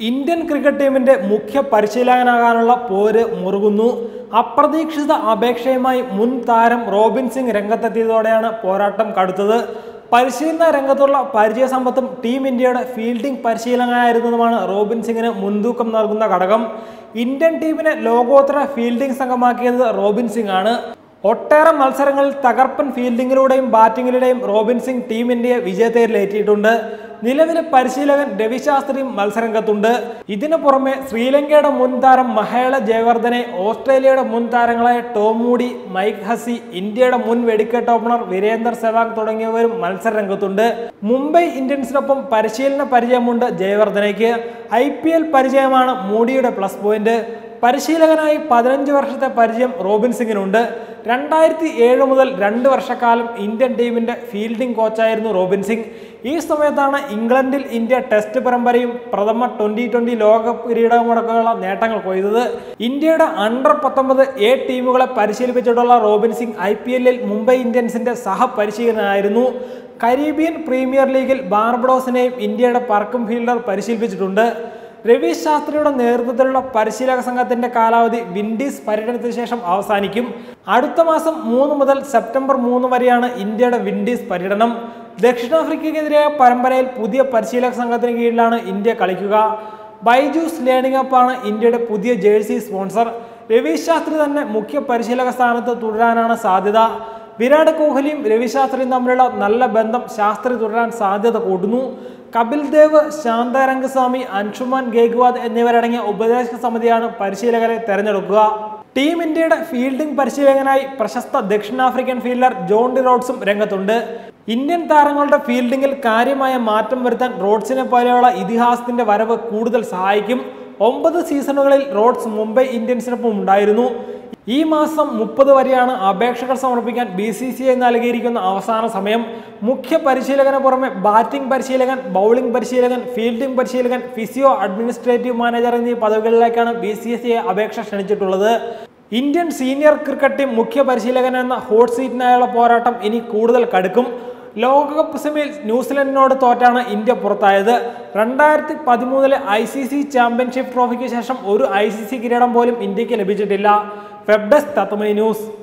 Indian cricket ടീമിന്റെ മുഖ്യ പരിശീലകനാകാനുള്ള പോര് മുറുകുന്നു അപ്രതീക്ഷിത അപേക്ഷയുമായി മുൻ താരം റോബിൻ സിംഗ് രംഗത്തെത്തിയതോടെയാണ് പോരാട്ടം കടുത്തത് പരിശീലന രംഗത്തുള്ള പരിചയസമ്പത്തും ടീം ഇന്ത്യയുടെ ഫീൽഡിംഗ് പരിശീലകനായിരുന്നതുമാണ് റോബിൻ സിംഗിന് മുൻതൂക്കം നൽകുന്ന ഘടകം ഇന്ത്യൻ ടീമിനെ ലോകോത്തര ഫീൽഡിംഗ് സംഘമാക്കിയത് റോബിൻ സിംഗ് ആണ് ഒട്ടേറെ മത്സരങ്ങളിൽ തകർപ്പൻ ഫീൽഡിങ്ങിലൂടെയും ബാറ്റിങ്ങിലൂടെയും റോബിൻ സിംഗ് ടീം ഇന്ത്യയെ വിജയത്തേരിലേറ്റിയിട്ടുണ്ട് നിലവിലെ പരിശീലകൻ രവിശാസ്ത്രിയും മത്സരരംഗത്തുണ്ട് ഇതിനു പുറമെ ശ്രീലങ്കയുടെ മുൻ താരം മഹേള ജയവർദ്ധനെ ഓസ്ട്രേലിയയുടെ മുൻ താരങ്ങളായ ടോം മൂഡി മൈക്ക് ഹസി ഇന്ത്യയുടെ മുൻ വെടിക്കെട്ട് ഓപ്പണർ വീരേന്ദർ സെവാഗ് തുടങ്ങിയവരും മത്സരരംഗത്തുണ്ട് മുംബൈ ഇന്ത്യൻസിനൊപ്പം പരിശീലന പരിചയമുണ്ട് ജയവർദ്ധനയ്ക്ക് ഐ പി എൽ പരിചയമാണ് മൂഡിയുടെ പ്ലസ് പോയിന്റ് പരിശീലകനായി പതിനഞ്ച് വർഷത്തെ പരിചയം റോബിൻ സിംഗിനുണ്ട് രണ്ടായിരത്തി ഏഴ് മുതൽ രണ്ട് വർഷക്കാലം ഇന്ത്യൻ ടീമിന്റെ ഫീൽഡിംഗ് കോച്ചായിരുന്നു റോബിൻ സിംഗ് ഈ സമയത്താണ് ഇംഗ്ലണ്ടിൽ ഇന്ത്യ ടെസ്റ്റ് പരമ്പരയും പ്രഥമ ട്വന്റി ട്വന്റി ലോകകപ്പ് കിരീടമടക്കമുള്ള നേട്ടങ്ങൾ കൊയ്തത് ഇന്ത്യയുടെ അണ്ടർ പത്തൊമ്പത് എ ടീമുകളെ പരിശീലിപ്പിച്ചിട്ടുള്ള റോബിൻ സിംഗ് ഐ പി എല്ലിൽ മുംബൈ ഇന്ത്യൻസിന്റെ സഹപരിശീലകനായിരുന്നു കരീബിയൻ പ്രീമിയർ ലീഗിൽ ബാർബഡോസിനെയും ഇന്ത്യയുടെ പറക്കും ഫീൽഡർ പരിശീലിപ്പിച്ചിട്ടുണ്ട് രവി ശാസ്ത്രിയുടെ നേതൃത്വത്തിലുള്ള പരിശീലക സംഘത്തിന്റെ കാലാവധി വിൻഡീസ് പര്യടനത്തിന് ശേഷം അവസാനിക്കും അടുത്ത മാസം മൂന്ന് മുതൽ സെപ്റ്റംബർ മൂന്ന് വരെയാണ് ഇന്ത്യയുടെ വിൻഡീസ് പര്യടനം ദക്ഷിണാഫ്രിക്കയ്ക്കെതിരായ പരമ്പരയിൽ പുതിയ പരിശീലക സംഘത്തിന് കീഴിലാണ് ഇന്ത്യ കളിക്കുക ബൈജൂസ് ലേണിംഗ് അപ്പാണ് ഇന്ത്യയുടെ പുതിയ ജേഴ്സി സ്പോൺസർ രവി ശാസ്ത്രി തന്നെ മുഖ്യ പരിശീലക സ്ഥാനത്ത് തുടരാനാണ് സാധ്യത വിരാട് കോഹ്ലിയും രവിശാസ്ത്രിയും തമ്മിലുള്ള നല്ല ബന്ധം ശാസ്ത്രി തുടരാൻ സാധ്യത കൂടുന്നു കപിൽ ദേവ് ശാന്താരംഗസ്വാമി അൻഷുമാൻ ഗേഗ്വാദ് എന്നിവരടങ്ങിയ ഉപദേശക സമിതിയാണ് പരിശീലകരെ തെരഞ്ഞെടുക്കുക ടീം ഇന്ത്യയുടെ ഫീൽഡിംഗ് പരിശീലകനായി പ്രശസ്ത ദക്ഷിണാഫ്രിക്കൻ ഫീൽഡർ ജോൺ ഡി റോഡ്സും രംഗത്തുണ്ട് ഇന്ത്യൻ താരങ്ങളുടെ ഫീൽഡിംഗിൽ കാര്യമായ മാറ്റം വരുത്താൻ റോഡ്സിനെ പോലെയുള്ള ഇതിഹാസത്തിന്റെ വരവ് കൂടുതൽ സഹായിക്കും ഒമ്പത് സീസണുകളിൽ റോഡ്സ് മുംബൈ ഇന്ത്യൻസിനൊപ്പം ഉണ്ടായിരുന്നു ഈ മാസം മുപ്പത് വരെയാണ് അപേക്ഷകൾ സമർപ്പിക്കാൻ ബി സി സി ഐ നൽകിയിരിക്കുന്ന അവസാന സമയം മുഖ്യ പരിശീലകന് പുറമെ ബാറ്റിംഗ് പരിശീലകൻ ബൗളിംഗ് പരിശീലകൻ ഫീൽഡിംഗ് പരിശീലകൻ ഫിസിയോ അഡ്മിനിസ്ട്രേറ്റീവ് മാനേജർ എന്നീ പദവികളിലേക്കാണ് ബി സി സി ഐ അപേക്ഷ ക്ഷണിച്ചിട്ടുള്ളത് ഇന്ത്യൻ സീനിയർ ക്രിക്കറ്റ് ടീം മുഖ്യ പരിശീലകൻ എന്ന ഹോട്ട് സീറ്റിനായുള്ള പോരാട്ടം ഇനി കൂടുതൽ കടുക്കും ലോകകപ്പ് സെമിയിൽ ന്യൂസിലൻഡിനോട് തോറ്റാണ് ഇന്ത്യ പുറത്തായത് രണ്ടായിരത്തി പതിമൂന്നിലെ ഐ സി സി ചാമ്പ്യൻഷിപ്പ് ട്രോഫിക്ക് ശേഷം ഒരു ഐ സി സി കിരീടം പോലും ഇന്ത്യക്ക് ലഭിച്ചിട്ടില്ല വെബ് ഡെസ്ക് തത്വമൈ ന്യൂസ്